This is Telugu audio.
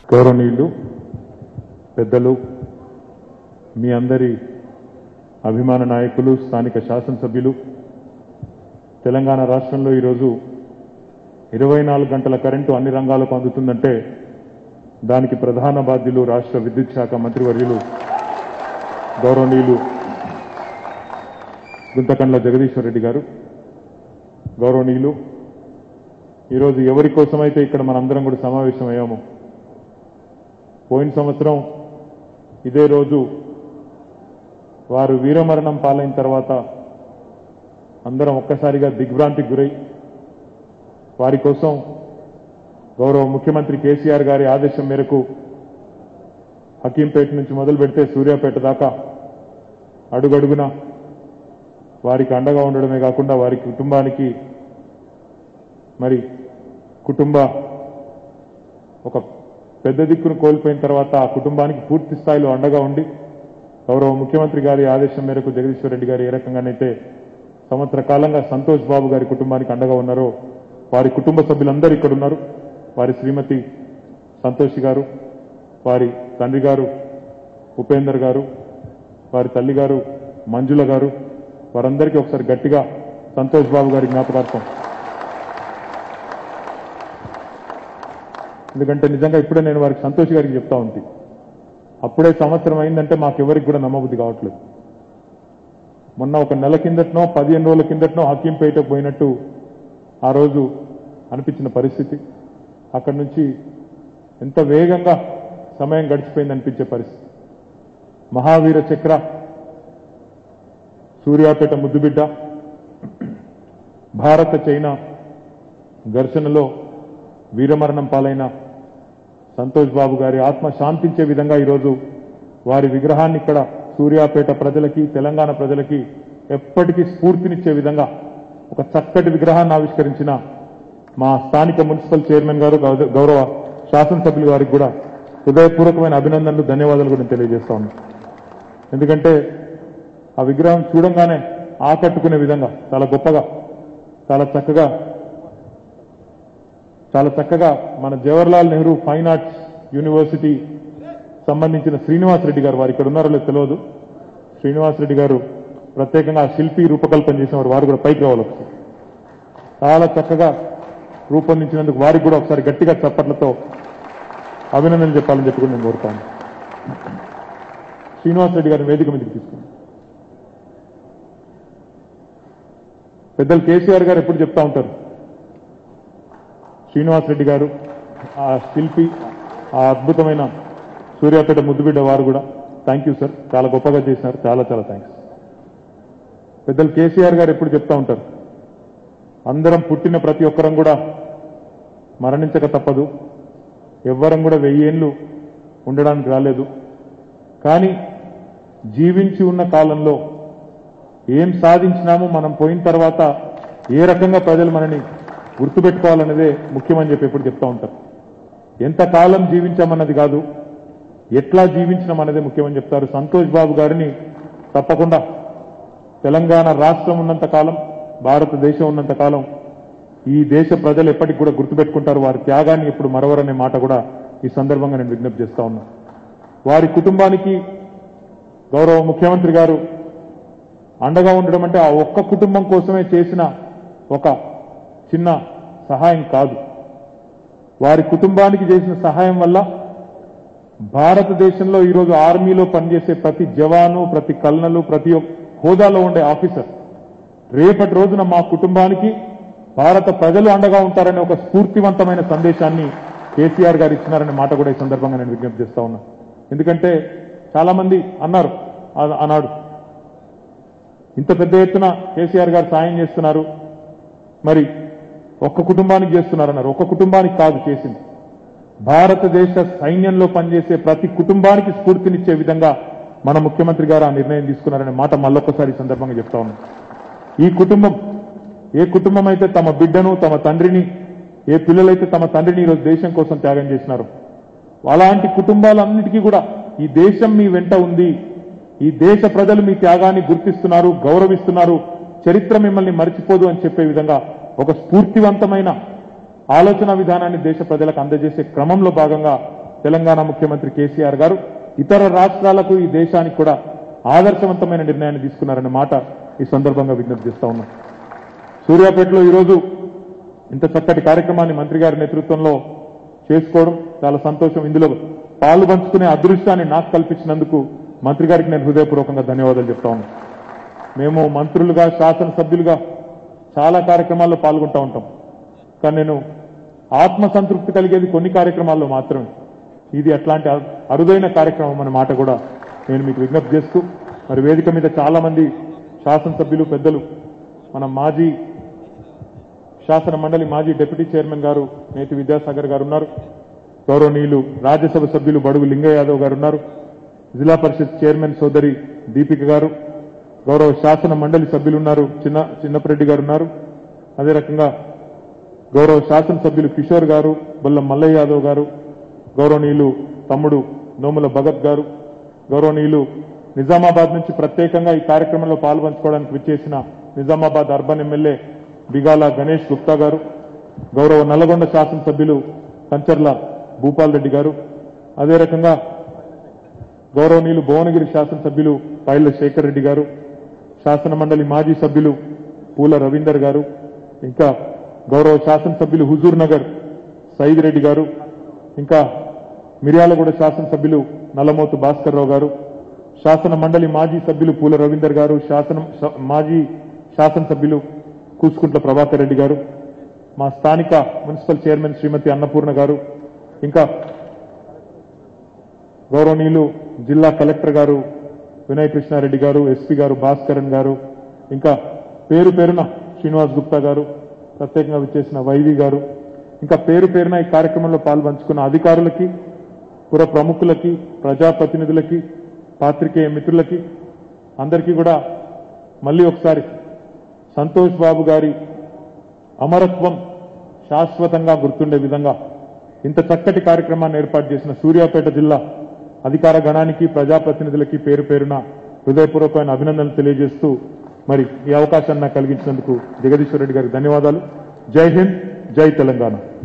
గౌరవనీయులు పెద్దలు మీ అందరి అభిమాన నాయకులు స్థానిక శాసనసభ్యులు తెలంగాణ రాష్ట్రంలో ఈరోజు ఇరవై నాలుగు గంటల కరెంటు అన్ని రంగాలకు అందుతుందంటే దానికి ప్రధాన బాధ్యులు రాష్ట్ర విద్యుత్ శాఖ మంత్రివర్యులు గౌరవనీయులు గుంతకండ్ల జగదీశ్వర్ రెడ్డి గారు గౌరవనీయులు ఈరోజు ఎవరి కోసమైతే ఇక్కడ మనందరం కూడా సమావేశమయ్యాము పోయిన సంవత్సరం ఇదే రోజు వారు వీరమరణం పాలైన తర్వాత అందరం ఒక్కసారిగా దిగ్భ్రాంతికి గురై వారి కోసం గౌరవ ముఖ్యమంత్రి కేసీఆర్ గారి ఆదేశం మేరకు హకీంపేట నుంచి మొదలు పెడితే సూర్యాపేట దాకా అడుగడుగున వారికి అండగా ఉండడమే కాకుండా వారి కుటుంబానికి మరి కుటుంబ ఒక పెద్ద దిక్కును కోల్పోయిన తర్వాత ఆ కుటుంబానికి పూర్తి స్థాయిలో అండగా ఉండి గౌరవ ముఖ్యమంత్రి గారి ఆదేశం మేరకు జగదీశ్వర్ రెడ్డి గారు ఏ రకంగానైతే సంవత్సర కాలంగా సంతోష్ బాబు గారి కుటుంబానికి అండగా ఉన్నారో వారి కుటుంబ సభ్యులందరూ ఇక్కడ ఉన్నారు వారి శ్రీమతి సంతోషి గారు వారి తండ్రి గారు ఉపేందర్ గారు వారి తల్లి గారు మంజుల గారు వారందరికీ ఒకసారి గట్టిగా సంతోష్ బాబు గారి జ్ఞాపకార్థం ఎందుకంటే నిజంగా ఇప్పుడే నేను వారికి సంతోష్ గారికి చెప్తా ఉంది అప్పుడే సంవత్సరం అయిందంటే మాకెవరికి కూడా నమ్మబుద్ధి కావట్లేదు మొన్న ఒక నెల కిందటనో పదిహేను రోజుల కిందటనో హకీంపేటకు పోయినట్టు ఆ రోజు అనిపించిన పరిస్థితి అక్కడి నుంచి ఎంత వేగంగా సమయం గడిచిపోయింది అనిపించే పరిస్థితి మహావీర చక్ర సూర్యాపేట ముద్దుబిడ్డ భారత చైనా ఘర్షణలో వీరమరణం పాలైన సంతోష్ బాబు గారి ఆత్మ శాంతించే విధంగా ఈరోజు వారి విగ్రహాన్ని ఇక్కడ సూర్యాపేట ప్రజలకి తెలంగాణ ప్రజలకి ఎప్పటికీ స్ఫూర్తినిచ్చే విధంగా ఒక చక్కటి విగ్రహాన్ని ఆవిష్కరించిన మా స్థానిక మున్సిపల్ చైర్మన్ గారు గౌ- గౌరవ శాసనసభ్యులు గారికి కూడా హృదయపూర్వకమైన అభినందనలు ధన్యవాదాలు కూడా నేను తెలియజేస్తా ఉన్నాను ఎందుకంటే ఆ విగ్రహం చూడంగానే ఆకట్టుకునే విధంగా చాలా గొప్పగా చాలా చక్కగా చాలా చక్కగా మన Jawaharlal Nehru fine arts university సంబంధించిన శ్రీనివాస్ రెడ్డి గారు వారు ఇక్కడ ఉన్నారో లేదో తెలియదు శ్రీనివాస్ రెడ్డి గారు ప్రత్యేకంగా ఆ శిల్పి రూపకల్పన చేసిన వారు వారు కూడా పైకి రావాలి ఒకసారి చాలా చక్కగా రూపొందించినందుకు వారికి కూడా ఒకసారి గట్టిగా చప్పట్లతో అభినందనలు చెప్పాలని చెప్పి కూడా నేను కోరుతాను శ్రీనివాస్ రెడ్డి గారిని వేదిక మీదకి తీసుకున్నాను పెద్దలు కేసీఆర్ గారు ఎప్పుడు చెప్తా ఉంటారు శ్రీనివాస్ రెడ్డి గారు ఆ శిల్పి ఆ అద్భుతమైన సూర్యాపేట ముద్దుబిడ్డ వారు కూడా థ్యాంక్ యూ సార్ చాలా గొప్పగా చేసినారు చాలా చాలా థ్యాంక్స్ పెద్దలు కేసీఆర్ గారు ఎప్పుడు చెప్తా ఉంటారు అందరం పుట్టిన ప్రతి ఒక్కరం కూడా మరణించక తప్పదు ఎవ్వరం కూడా వెయ్యేళ్ళు ఉండడానికి రాలేదు కానీ జీవించి ఉన్న కాలంలో ఏం సాధించినామో మనం పోయిన తర్వాత ఏ రకంగా ప్రజలు మనని గుర్తుపెట్టుకోవాలనేదే ముఖ్యమని చెప్పి ఎప్పుడు చెప్తా ఉంటారు ఎంతకాలం జీవించామన్నది కాదు ఎట్లా జీవించినాం అనేదే ముఖ్యమని చెప్తారు సంతోష్ బాబు గారిని తప్పకుండా తెలంగాణ రాష్ట్రం ఉన్నంత కాలం భారతదేశం ఉన్నంత కాలం ఈ దేశ ప్రజలు ఎప్పటికి కూడా గుర్తుపెట్టుకుంటారు వారి త్యాగాన్ని ఎప్పుడు మరవరనే మాట కూడా ఈ సందర్భంగా నేను విజ్ఞప్తి చేస్తా ఉన్నా వారి కుటుంబానికి గౌరవ ముఖ్యమంత్రి గారు అండగా ఉండడం అంటే ఆ ఒక్క కుటుంబం కోసమే చేసిన ఒక చిన్న సహాయం కాదు వారి కుటుంబానికి చేసిన సహాయం వల్ల భారతదేశంలో ఈరోజు ఆర్మీలో పనిచేసే ప్రతి జవాను ప్రతి కల్నలు ప్రతి ఒక్క హోదాలో ఉండే ఆఫీసర్ రేపటి రోజున మా కుటుంబానికి భారత ప్రజలు అండగా ఉంటారనే ఒక స్ఫూర్తివంతమైన సందేశాన్ని కేసీఆర్ గారు ఇచ్చినారనే మాట కూడా ఈ సందర్భంగా నేను విజ్ఞప్తి చేస్తా ఉన్నా ఎందుకంటే చాలా మంది అన్నారు ఆ- ఆనాడు ఇంత పెద్ద ఎత్తున కేసీఆర్ గారు సాయం చేస్తున్నారు మరి ఒక్క కుటుంబానికి చేస్తున్నారన్నారు ఒక్క కుటుంబానికి కాదు చేసింది భారతదేశ సైన్యంలో పనిచేసే ప్రతి కుటుంబానికి స్ఫూర్తినిచ్చే విధంగా మన ముఖ్యమంత్రి గారు ఆ నిర్ణయం తీసుకున్నారనే మాట మళ్ళొక్కసారి ఈ సందర్భంగా చెప్తా ఉన్నాం ఈ కుటుంబం ఏ కుటుంబం అయితే తమ బిడ్డను తమ తండ్రిని ఏ పిల్లలైతే తమ తండ్రిని ఈరోజు దేశం కోసం త్యాగం చేసినారో అలాంటి కుటుంబాలన్నిటికీ కూడా ఈ దేశం మీ వెంట ఉంది ఈ దేశ ప్రజలు మీ త్యాగాన్ని గుర్తిస్తున్నారు గౌరవిస్తున్నారు చరిత్ర మిమ్మల్ని మర్చిపోదు అని చెప్పే విధంగా ఒక స్ఫూర్తివంతమైన ఆలోచన విధానాన్ని దేశ ప్రజలకు అందజేసే క్రమంలో భాగంగా తెలంగాణ ముఖ్యమంత్రి కేసీఆర్ గారు ఇతర రాష్ట్రాలకు ఈ దేశానికి కూడా ఆదర్శవంతమైన నిర్ణయాన్ని తీసుకున్నారన్న మాట ఈ సందర్భంగా విజ్ఞప్తి చేస్తా ఉన్నాం సూర్యాపేటలో ఈరోజు ఇంత చక్కటి కార్యక్రమాన్ని మంత్రి గారి నేతృత్వంలో చేసుకోవడం చాలా సంతోషం ఇందులో పాలు పంచుకునే అదృష్టాన్ని నాకు కల్పించినందుకు మంత్రి గారికి నేను హృదయపూర్వకంగా ధన్యవాదాలు చెప్తా ఉన్నాను మేము మంత్రులుగా శాసనసభ్యులుగా చాలా కార్యక్రమాల్లో పాల్గొంటూ ఉంటాం కానీ నేను ఆత్మ సంతృప్తి కలిగేది కొన్ని కార్యక్రమాల్లో మాత్రమే ఇది అట్లాంటి అరు- అరుదైన కార్యక్రమం అనే మాట కూడా నేను మీకు విజ్ఞప్తి చేస్తూ మరి వేదిక మీద చాలా మంది శాసనసభ్యులు పెద్దలు మన మాజీ శాసన మండలి మాజీ డిప్యూటీ చైర్మన్ గారు నేతి విద్యాసాగర్ గారు ఉన్నారు గౌరవనీయులు రాజ్యసభ సభ్యులు బడుగు లింగయ్య యాదవ్ గారు ఉన్నారు జిల్లా పరిషత్ చైర్మన్ సోదరి దీపిక గారు గౌరవ శాసన మండలి సభ్యులు ఉన్నారు చిన్న చిన్నపరెడ్డి గారు ఉన్నారు అదే రకంగా గౌరవ శాసనసభ్యులు కిషోర్ గారు బొల్ల మల్లయ్య యాదవ్ గారు గౌరవనీయులు తమ్ముడు నోముల భగత్ గారు గౌరవనీయులు నిజామాబాద్ నుంచి ప్రత్యేకంగా ఈ కార్యక్రమంలో పాల్పంచుకోవడానికి విచ్చేసిన నిజామాబాద్ అర్బన్ ఎమ్మెల్యే బిగాల గణేష్ గుప్తా గారు గౌరవ నల్లగొండ శాసనసభ్యులు కంచర్ల భూపాల్ రెడ్డి గారు అదే రకంగా గౌరవనీయులు భువనగిరి శాసనసభ్యులు పైళ్ల శేఖర్ రెడ్డి గారు శాసన మండలి మాజీ సభ్యులు పూల రవీందర్ గారు ఇంకా గౌరవ శాసనసభ్యులు హుజూర్ నగర్ సైద్ రెడ్డి గారు ఇంకా మిర్యాలగూడ శాసనసభ్యులు నల్లమోతు భాస్కర్ రావు గారు శాసన మండలి మాజీ సభ్యులు పూల రవీందర్ గారు శాసన శ- మాజీ శాసనసభ్యులు కూసుకుంట్ల ప్రభాకర్ రెడ్డి గారు మా స్థానిక మున్సిపల్ చైర్మన్ శ్రీమతి అన్నపూర్ణ గారు ఇంకా గౌరవనీయులు జిల్లా కలెక్టర్ గారు వినయ్ కృష్ణారెడ్డి గారు ఎస్పీ గారు భాస్కరన్ గారు ఇంకా పేరు పేరున శ్రీనివాస్ గుప్తా గారు ప్రత్యేకంగా విచ్చేసిన వైవి గారు ఇంకా పేరు పేరున ఈ కార్యక్రమంలో పాల్పంచుకున్న అధికారులకి పుర ప్రముఖులకి ప్రజాప్రతినిధులకి పాత్రికేయ మిత్రులకి అందరికీ కూడా మళ్ళీ ఒకసారి సంతోష్ బాబు గారి అమరత్వం శాశ్వతంగా గుర్తుండే విధంగా ఇంత చక్కటి కార్యక్రమాన్ని ఏర్పాటు చేసిన సూర్యాపేట జిల్లా అధికార గణానికి ప్రజాప్రతినిధులకి పేరు పేరున హృదయపూర్వకమైన అభినందనలు తెలియజేస్తూ మరి ఈ అవకాశాన్ని నాకు కలిగించినందుకు జగదీశ్వర్ రెడ్డి గారికి ధన్యవాదాలు జై హింద్ జై తెలంగాణ